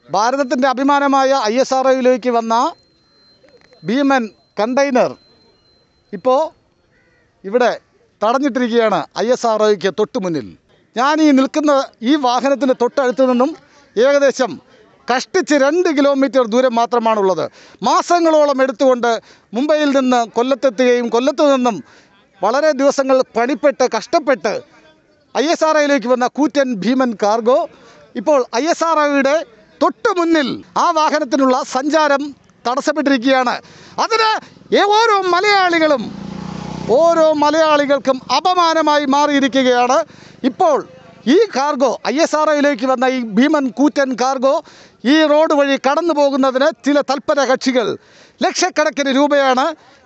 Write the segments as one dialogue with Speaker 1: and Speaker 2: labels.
Speaker 1: ഭാരതത്തിൻ്റെ അഭിമാനമായ I S R ഒയിലേക്ക് വന്ന ഭീമൻ കണ്ടെയ്നർ ഇപ്പോൾ ഇവിടെ തടഞ്ഞിട്ടിരിക്കുകയാണ് ഐ എസ് ആർ ഒയ്ക്ക് തൊട്ട് മുന്നിൽ ഞാൻ ഈ നിൽക്കുന്ന ഈ വാഹനത്തിൻ്റെ തൊട്ടടുത്ത് നിന്നും ഏകദേശം കഷ്ടിച്ച് രണ്ട് കിലോമീറ്റർ ദൂരം മാത്രമാണുള്ളത് മാസങ്ങളോളം എടുത്തുകൊണ്ട് മുംബൈയിൽ നിന്ന് കൊല്ലത്തെത്തുകയും കൊല്ലത്തു നിന്നും വളരെ ദിവസങ്ങൾ പണിപ്പെട്ട് കഷ്ടപ്പെട്ട് ഐ എസ് ആർ ഒയിലേക്ക് വന്ന കൂറ്റൻ ഭീമൻ കാർഗോ ഇപ്പോൾ ഐ എസ് ആർ ഒയുടെ തൊട്ട് മുന്നിൽ ആ വാഹനത്തിനുള്ള സഞ്ചാരം തടസ്സപ്പെട്ടിരിക്കുകയാണ് അതിന് ഏ- ഓരോ മലയാളികളും ഓരോ മലയാളികൾക്കും അപമാനമായി മാറിയിരിക്കുകയാണ് ഇപ്പോൾ ഈ കാർഗോ ഐ എസ് ആർ ഒയിലേക്ക് വന്ന ഈ ഭീമൻ കൂറ്റൻ കാർഗോ ഈ റോഡ് വഴി കടന്നു പോകുന്നതിന് ചില തൽപര കക്ഷികൾ ലക്ഷക്കണക്കിന് രൂപയാണ്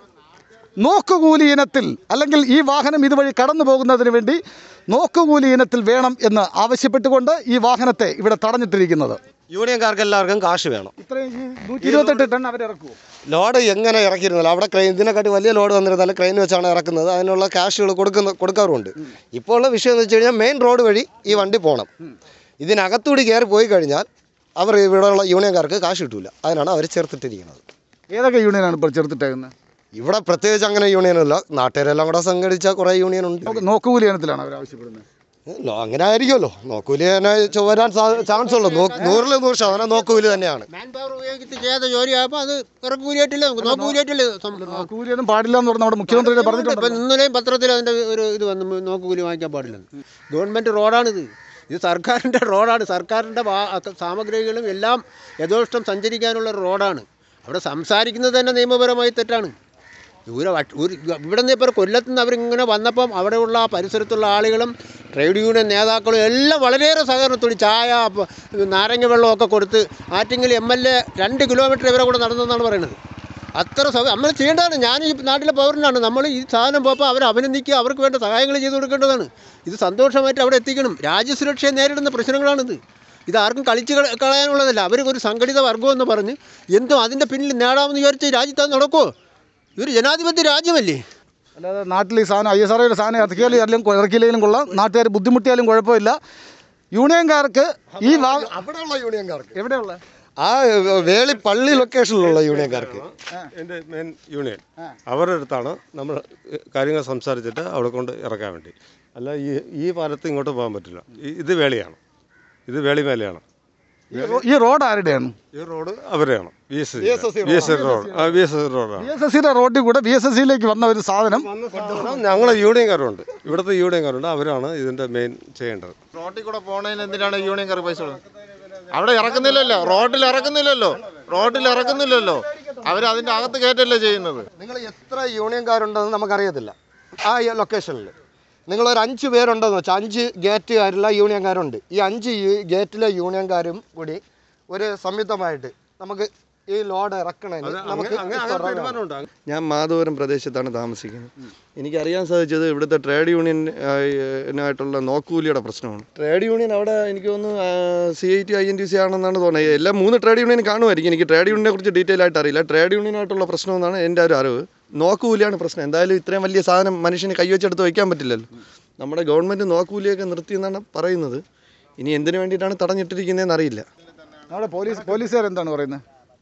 Speaker 1: നോക്കുകൂലി ഇനത്തിൽ അല്ലെങ്കിൽ ഈ വാഹനം ഇതുവഴി കടന്നു പോകുന്നതിന് വേണ്ടി നോക്കുകൂലി ഇനത്തിൽ വേണം എന്ന് ആവശ്യപ്പെട്ടുകൊണ്ട് ഈ വാഹനത്തെ ഇവിടെ തടഞ്ഞിട്ടിരിക്കുന്നത്
Speaker 2: യൂണിയൻകാർക്ക് എല്ലാവർക്കും കാശ് വേണം
Speaker 1: ഇത്രയും നൂറ്റി ഇരുപത്തെട്ട് ടൺ അവരിറക്കുമോ
Speaker 2: ലോഡ് എങ്ങനെ ഇറക്കിയിരുന്നല്ലോ അവിടെ ക്രെയിൻ ഇതിനെക്കാട്ടി വലിയ ലോഡ് വന്നിരുന്നാലും ക്രെയിൻ വെച്ചാണ് ഇറക്കുന്നത് അതിനുള്ള ക്യാഷുകൾ കൊടുക്കുന്ന കൊടുക്കാറുമുണ്ട് ഇപ്പോൾ ഉള്ള വിഷയം എന്ന് വെച്ച് കഴിഞ്ഞാൽ മെയിൻ റോഡ് വഴി ഈ വണ്ടി പോകണം ഇതിനകത്തൂടി കയറി പോയി കഴിഞ്ഞാൽ അവർ ഇവിടെയുള്ള യൂണിയൻകാർക്ക് കാശ് കിട്ടില്ല അതിനാണ് അവർ ചേർത്തിട്ടിരിക്കുന്നത്
Speaker 1: ഏതൊക്കെ യൂണിയനാണ് ഇപ്പോൾ ചേർത്തിട്ടേക്കുന്നത്
Speaker 2: ഇവിടെ പ്രത്യേകിച്ച് അങ്ങനെ യൂണിയനല്ല നാട്ടുകാരെല്ലാം കൂടെ സംഘടിച്ച കുറേ യൂണിയൻ ഉണ്ട്
Speaker 1: നമുക്ക് നോക്കുകൂലി ഇനത്തിലാണ് അവർ ആവശ്യപ്പെടുന്നത്
Speaker 2: ലോ, അങ്ങനെ ആയിരിക്കുമല്ലോ നോക്കൂലി തന്നെ ചൊ- വരാൻ ചാൻസ് ഉള്ളൂ നൂ- നൂറിൽ നൂറ് ശതമാനം നോക്കൂലി തന്നെയാണ്
Speaker 3: മാൻ പവർ ഉപയോഗിച്ച് ചെയ്ത ജോലിയായപ്പോൾ അത് ഇറക്കൂലിയായിട്ടില്ല നമുക്ക് നോക്കൂലിയായിട്ടില്ല
Speaker 1: നോക്കുകൂലിയൊന്നും പാടില്ല എന്ന് പറഞ്ഞ് നമ്മുടെ മുഖ്യമന്ത്രി പറഞ്ഞിട്ടുണ്ട്
Speaker 3: ഇപ്പം ഇന്നലെയും പത്രത്തിൽ അതിൻ്റെ ഒരു ഇത് വന്നു നോക്കുകൂലി വാങ്ങിക്കാൻ പാടില്ലെന്ന് ഗവൺമെൻറ് റോഡാണിത് ഇത് സർക്കാരിൻ്റെ റോഡാണ് സർക്കാരിൻ്റെ വാ- സാമഗ്രികളും എല്ലാം യഥോഷ്ടം സഞ്ചരിക്കാനുള്ള ഒരു റോഡാണ് അവിടെ സംസാരിക്കുന്നത് തന്നെ നിയമപരമായി തെറ്റാണ് ഒരു വ- ഒരു ഇവിടെ നിന്ന് ഇപ്പോൾ കൊല്ലത്ത് നിന്ന് അവരിങ്ങനെ വന്നപ്പം അവിടെയുള്ള ആ പരിസരത്തുള്ള ആളുകളും ട്രേഡ് യൂണിയൻ നേതാക്കളും എല്ലാം വളരെയേറെ സഹകരണത്തോടെ ചായ പ- നാരങ്ങ വെള്ളമൊക്കെ കൊടുത്ത് ആറ്റിങ്ങൽ എം എൽ എ രണ്ട് കിലോമീറ്റർ ഇവരെ കൂടെ നടന്നെന്നാണ് പറയുന്നത് അത്ര സഹ നമ്മൾ ചെയ്യേണ്ടതാണ് ഞാൻ ഈ നാട്ടിലെ പൗരനാണ് നമ്മൾ ഈ സാധനം പോയപ്പോൾ അവരെ അഭിനന്ദിക്കുക അവർക്ക് വേണ്ട സഹായങ്ങൾ ചെയ്തു കൊടുക്കേണ്ടതാണ് ഇത് സന്തോഷമായിട്ട് അവിടെ എത്തിക്കണം രാജ്യസുരക്ഷയെ നേരിടുന്ന പ്രശ്നങ്ങളാണിത് ഇത് ആർക്കും കളിച്ച് കള- കളയാനുള്ളതല്ല അവർ ഒരു സംഘടിത വർഗം എന്ന് പറഞ്ഞ് എന്തോ അതിൻ്റെ പിന്നിൽ നേടാമെന്ന് വിചാരിച്ച് രാജ്യത്ത് അത് നടക്കുമോ ഇതൊരു ജനാധിപത്യ രാജ്യമല്ലേ
Speaker 1: അല്ലാതെ നാട്ടിൽ ഈ സാധനം ഐ എസ് ആർ സാധനം ഇറക്കിയാലും അല്ലെങ്കിൽ ഇറക്കിയില്ലെങ്കിലും കൊള്ളാം നാട്ടുകാർ ബുദ്ധിമുട്ടിയാലും കുഴപ്പമില്ല യൂണിയൻകാർക്ക് ഈ വാ
Speaker 2: അവിടെയുള്ള യൂണിയൻകാർക്ക്
Speaker 1: എവിടെയുള്ള
Speaker 2: ആ വേളി പള്ളി ലൊക്കേഷനിലുള്ള യൂണിയൻകാർക്ക്
Speaker 4: എൻ്റെ മെയിൻ യൂണിയൻ അവരുടെ അടുത്താണ് നമ്മൾ കാര്യങ്ങൾ സംസാരിച്ചിട്ട് അവിടെ കൊണ്ട് ഇറക്കാൻ വേണ്ടി അല്ല ഈ ഈ പാലത്ത് ഇങ്ങോട്ട് പോകാൻ പറ്റില്ല ഈ- ഇത് വേളിയാണ് ഇത് വേളി മേലെയാണ്
Speaker 1: ഈ റോ- ഈ റോഡ് ആരുടെയാണ്
Speaker 4: ഈ റോഡ് അവരെയാണ് V S B S C road ആ വി എസ് സി റോഡാണ്
Speaker 1: ബി എസ് എസ് സിയുടെ റോഡിൽ കൂടെ ബി എസ് എസ് സിയിലേക്ക് വന്ന ഒരു സാധനം
Speaker 4: ഞങ്ങൾ യൂണിയൻകാരുണ്ട് ഇവിടുത്തെ യൂണിയൻകാരുണ്ട് അവരാണ് ഇതിൻ്റെ മെയിൻ ചെയ്യേണ്ടത്
Speaker 5: റോട്ടിൽ കൂടെ പോണതിന് എന്തിനാണ് യൂണിയൻകാർ പൈസ കൊടുക്കുന്നത് അവിടെ ഇറക്കുന്നില്ലല്ലോ റോഡിൽ ഇറക്കുന്നില്ലല്ലോ റോഡിൽ ഇറക്കുന്നില്ലല്ലോ അവർ അതിന്റെ അകത്ത് കയറ്റല്ലേ ചെയ്യുന്നത്
Speaker 2: നിങ്ങൾ എത്ര യൂണിയൻകാരുണ്ടെന്ന് നമുക്കറിയത്തില്ല ആ ലൊക്കേഷനിൽ നിങ്ങളൊരു അഞ്ച് പേരുണ്ടെന്ന് വെച്ചാൽ അഞ്ച് ഗേറ്റുകാരുള്ള യൂണിയൻകാരുണ്ട് ഈ അഞ്ച് യു- ഗേറ്റിലെ യൂണിയൻകാരും കൂടി ഒരു സംയുക്തമായിട്ട് നമുക്ക് ഈ ലോഡ് ഇറക്കണമെങ്കിൽ നമുക്ക് ഇത്ര രൂപ വേണം.
Speaker 6: ഞാൻ മാധവരം പ്രദേശത്താണ് താമസിക്കുന്നത് എനിക്കറിയാൻ സാധിച്ചത് ഇവിടുത്തെ ട്രേഡ് യൂണിയനായിട്ടുള്ള നോക്കൂലിയുടെ പ്രശ്നമാണ് ട്രേഡ് യൂണിയൻ അവിടെ എനിക്ക് തോന്നുന്നു C I T I N T C ആണെന്നാണ് തോന്നുന്നത് എല്ലാ മൂന്ന് ട്രേഡ് യൂണിയൻ കാണുമായിരിക്കും എനിക്ക് ട്രേഡ് യൂണിയനെ കുറിച്ച് ഡീറ്റെയിൽ ആയിട്ട് അറിയില്ല ട്രേഡ് യൂണിയനായിട്ടുള്ള പ്രശ്നമെന്നാണ് എൻ്റെ ഒരു അറിവ് നോക്കൂലിയാണ് പ്രശ്നം എന്തായാലും ഇത്രയും വലിയ സാധനം മനുഷ്യന് കൈവച്ചെടുത്ത് വയ്ക്കാൻ പറ്റില്ലല്ലോ നമ്മുടെ ഗവൺമെൻറ് നോക്കൂലിയൊക്കെ നിർത്തിയെന്നാണ് പറയുന്നത് ഇനി എന്തിനു വേണ്ടിയിട്ടാണ് തടഞ്ഞിട്ടിരിക്കുന്നതെന്ന് അറിയില്ല
Speaker 1: നമ്മുടെ പോലീസ് പോലീസുകാർ എന്താണ് പറയുന്നത്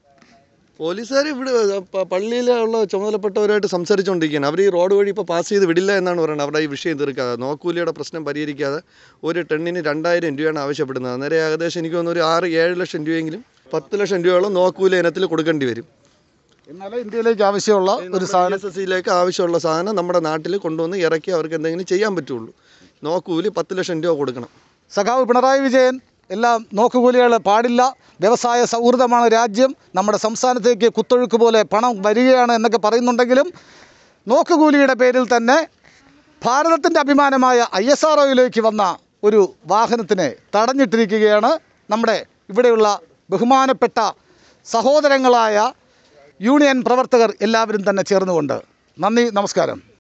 Speaker 6: പോലീസുകാർ ഇവിടെ പ- പള്ളിയിലുള്ള ചുമതലപ്പെട്ടവരായിട്ട് സംസാരിച്ചുകൊണ്ടിരിക്കുകയാണ് അവർ ഈ റോഡ് വഴി ഇപ്പോൾ പാസ് ചെയ്ത് വിടില്ല എന്നാണ് പറയുന്നത് അവരുടെ ഈ വിഷയം തീർക്കാതെ നോക്കൂലിയുടെ പ്രശ്നം പരിഹരിക്കാതെ ഒരു ടണ്ണിന് രണ്ടായിരം രൂപയാണ് ആവശ്യപ്പെടുന്നത് അന്നേരം ഏകദേശം എനിക്ക് തോന്നുന്നു ഒരു ആറ് ഏഴ് ലക്ഷം രൂപയെങ്കിലും പത്ത് ലക്ഷം രൂപയോളം നോക്കൂലി ഇനത്തിൽ കൊടുക്കേണ്ടി വരും
Speaker 1: എന്നാലേ ഇന്ത്യയിലേക്ക് ആവശ്യമുള്ള ഒരു സാധനം
Speaker 6: എസ് എസ് സിയിലേക്ക് ആവശ്യമുള്ള സാധനം നമ്മുടെ നാട്ടിൽ കൊണ്ടുവന്ന് ഇറക്കി അവർക്ക് എന്തെങ്കിലും ചെയ്യാൻ പറ്റുള്ളൂ നോക്കൂലി പത്ത് ലക്ഷം രൂപ കൊടുക്കണം
Speaker 1: സഖാവ് പിണറായി വിജയൻ എല്ലാം നോക്കുകൂലികൾ പാടില്ല വ്യവസായ സൗഹൃദമാണ് രാജ്യം നമ്മുടെ സംസ്ഥാനത്തേക്ക് കുത്തൊഴുക്ക് പോലെ പണം വരികയാണ് എന്നൊക്കെ പറയുന്നുണ്ടെങ്കിലും നോക്കുകൂലിയുടെ പേരിൽ തന്നെ ഭാരതത്തിൻ്റെ അഭിമാനമായ ഐ എസ് ആർ ഒയിലേക്ക് വന്ന ഒരു വാഹനത്തിനെ തടഞ്ഞിട്ടിരിക്കുകയാണ് നമ്മുടെ ഇവിടെയുള്ള ബഹുമാനപ്പെട്ട സഹോദരങ്ങളായ യൂണിയൻ പ്രവർത്തകർ എല്ലാവരും തന്നെ ചേർന്നുകൊണ്ട് നന്ദി നമസ്കാരം